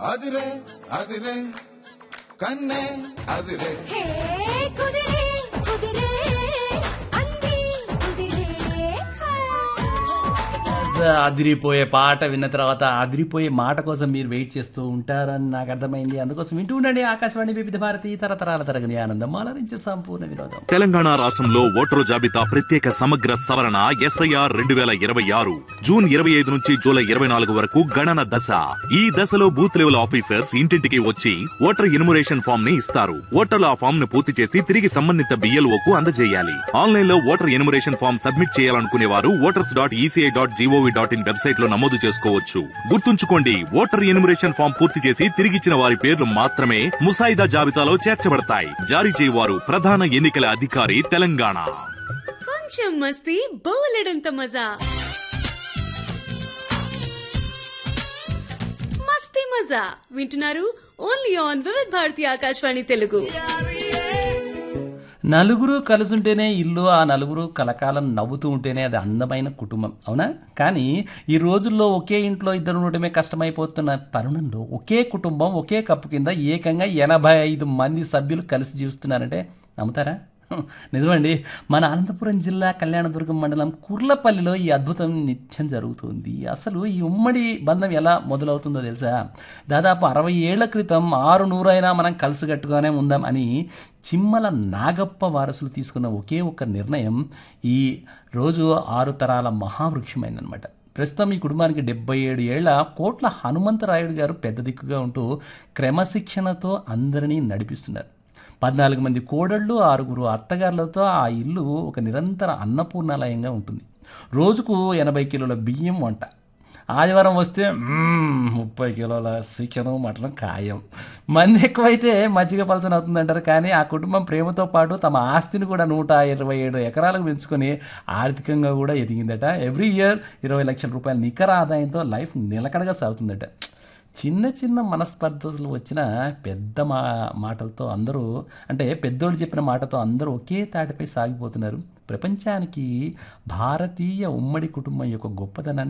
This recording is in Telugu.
అదిరే అదిరే కన్నే అదిరే హే కుదిరే కుదిరే అన్నీ కుదిరే అదిరిపోయే పాట విన్న తర్వాత అదిరిపోయే మాట కోసం మీరు వెయిట్ చేస్తూ ఉంటారని నాకు అర్థమైంది అందుకోసం వింటూ ఉండండి ఆకాశవాణి వివిధ భారతి తరతరాల తరగని ఆనందం ఆలరించి సంపూర్ణ వినోదం తెలంగాణ రాష్ట్రంలో ఓటరు జాబితా ప్రత్యేక సమగ్ర సవరణ ఎస్ఐఆర్ రెండు వేల ఇరవై ఆరు జూన్ ఇరవై ఐదు నుంచి జూలై ఇరవై నాలుగు వరకు గణన దశ ఈ దశలో బూత్ లెవెల్ ఆఫీసర్స్ ఇంటింటికి వచ్చి ఓటర్ ఇనుమరేషన్ ఫామ్ ని ఇస్తారు ఓటర్లు ఆ ఫామ్ ను పూర్తి చేసి తిరిగి సంబంధిత బిఎల్ఓ కు అందజేయాలి ఆన్లైన్ లో ఓటర్ ఎనుమరేషన్ ఫామ్ సబ్మిట్ చేయాలనుకునే వారు voters dot ECI dot GOV dot in website లో నమోదు చేసుకోవచ్చు గుర్తుంచుకోండి ఓటర్ ఎనుమరేషన్ ఫామ్ పూర్తి చేసి తిరిగిచ్చిన వారి పేర్లు మాత్రమే ముసాయిదా జాబితాలో చేర్చబడతాయి జారీ చేయవారు ప్రధాన ఎన్నికల అధికారి తెలంగాణ కొంచెం మస్తీ బోలెడంత మజా మస్తీ మజా వింటున్నారు ఓన్లీ ఆన్ వివిధ్ భారతి ఆకాశవాణి తెలుగు నలుగురు కలుసుంటేనే ఇల్లు ఆ నలుగురు కలకాలం నవ్వుతూ ఉంటేనే అది అందమైన కుటుంబం అవునా కానీ ఈ రోజుల్లో ఒకే ఇంట్లో ఇద్దరు ఉండటమే కష్టమైపోతున్న తరుణంలో ఒకే కుటుంబం ఒకే కప్పు కింద ఏకంగా ఎనభై ఐదు మంది సభ్యులు కలిసి జీవిస్తున్నారంటే నమ్ముతారా హ్మ్, నిజమండి మన అనంతపురం జిల్లా కళ్యాణదుర్గం మండలం కుర్లపల్లిలో ఈ అద్భుతం నిత్యం జరుగుతుంది అసలు ఈ ఉమ్మడి బంధం ఎలా మొదలవుతుందో తెలుసా దాదాపు అరవై ఏళ్ల క్రితం ఆరు నూరైనా మనం కలిసికట్టుగానే ఉందాం అని చిమ్మల నాగప్ప వారసులు తీసుకున్న ఒకే ఒక్క నిర్ణయం ఈ రోజు ఆరు తరాల మహావృక్షమైందనమాట ప్రస్తుతం ఈ కుటుంబానికి డెబ్బై ఏడు ఏళ్ల కోట్ల హనుమంతరాయుడు గారు పెద్ద దిక్కుగా ఉంటూ క్రమశిక్షణతో అందరినీ నడిపిస్తున్నారు పద్నాలుగు మంది కోడళ్ళు ఆరుగురు అత్తగారులతో ఆ ఇల్లు ఒక నిరంతర అన్నపూర్ణాలయంగా ఉంటుంది రోజుకు ఎనభై కిలోల బియ్యం వంట ఆదివారం వస్తే మ్మ్, ముప్పై కిలోల చికెను మటన్ ఖాయం మంది ఎక్కువైతే మజ్జిగ పలసన అవుతుందంటారు కానీ ఆ కుటుంబం ప్రేమతో పాటు తమ ఆస్తిని కూడా నూట ఇరవై ఏడు ఎకరాలకు పెంచుకొని ఆర్థికంగా కూడా ఎదిగిందట ఎవ్రీ ఇయర్ ఇరవై లక్షల రూపాయల నికర ఆదాయంతో లైఫ్ నిలకడగా సాగుతుందట చిన్న చిన్న మనస్పర్ధలు వచ్చిన పెద్ద మా మాటలతో అందరూ అంటే పెద్దోళ్ళు చెప్పిన మాటతో అందరూ ఒకే తాటిపై సాగిపోతున్నారు ప్రపంచానికి భారతీయ ఉమ్మడి కుటుంబం యొక్క గొప్పతనాన్ని